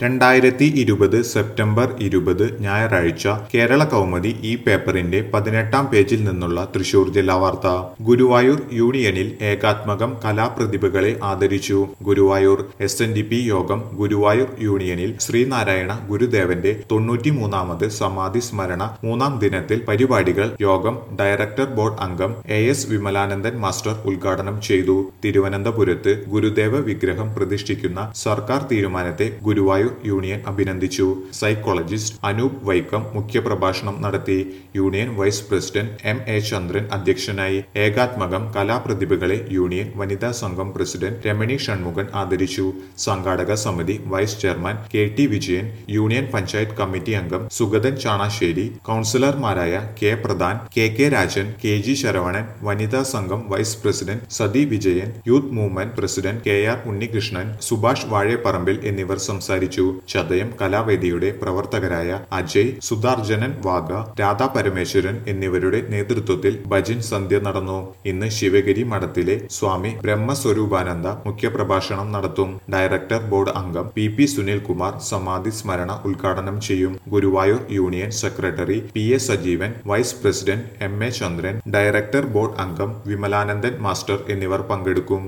രണ്ടായിരത്തി ഇരുപത് സെപ്റ്റംബർ ഇരുപത് ഞായറാഴ്ച കേരള കൗമുദി ഈ പേപ്പറിന്റെ പതിനെട്ടാം പേജിൽ നിന്നുള്ള തൃശൂർ ജില്ലാ വാർത്ത ഗുരുവായൂർ യൂണിയനിൽ ഏകാത്മകം കലാപ്രതിഭകളെ ആദരിച്ചു Guruvayur S N D P യോഗം ഗുരുവായൂർ യൂണിയനിൽ ശ്രീനാരായണ ഗുരുദേവന്റെ തൊണ്ണൂറ്റിമൂന്നാമത് സമാധി സ്മരണ മൂന്നാം ദിനത്തിൽ പരിപാടികൾ യോഗം ഡയറക്ടർ ബോർഡ് അംഗം എ എസ് വിമലാനന്ദൻ മാസ്റ്റർ ഉദ്ഘാടനം ചെയ്തു തിരുവനന്തപുരത്ത് ഗുരുദേവ വിഗ്രഹം പ്രതിഷ്ഠിക്കുന്ന സർക്കാർ തീരുമാനത്തെ ഗുരുവായൂർ യൂണിയൻ അഭിനന്ദിച്ചു സൈക്കോളജിസ്റ്റ് അനൂപ് വൈക്കം മുഖ്യപ്രഭാഷണം നടത്തി union vice president M A Chandran അധ്യക്ഷനായി ഏകാത്മകം കലാപ്രതിഭകളെ യൂണിയൻ വനിതാ സംഘം പ്രസിഡന്റ് രമണി ഷൺമുഖൻ ആദരിച്ചു സംഘാടക സമിതി vice chairman K T Vijayan union panchayat committee അംഗം സുഗതൻ ചാണാശ്ശേരി കൗൺസിലർമാരായ K Pradhan K K Rajan K G Saravanan വനിതാ സംഘം vice president Sathi Vijayan youth movement president K R Unnikrishnan Subhash Vazhepparambil എന്നിവർ സംസാരിച്ചു ചതയം കലാവേദിയുടെ പ്രവർത്തകരായ അജയ് സുധാർജനൻ വാഗ രാധാ പരമേശ്വരൻ എന്നിവരുടെ നേതൃത്വത്തിൽ ഭജൻ സന്ധ്യ നടന്നു ഇന്ന് ശിവഗിരി മഠത്തിലെ സ്വാമി ബ്രഹ്മസ്വരൂപാനന്ദ മുഖ്യപ്രഭാഷണം നടത്തും ഡയറക്ടർ ബോർഡ് അംഗം പി പി സുനിൽകുമാർ സമാധി സ്മരണ ഉദ്ഘാടനം ചെയ്യും Guruvayur union secretary P A Sajeevan vice president M A Chandran director board അംഗം വിമലാനന്ദൻ മാസ്റ്റർ എന്നിവർ പങ്കെടുക്കും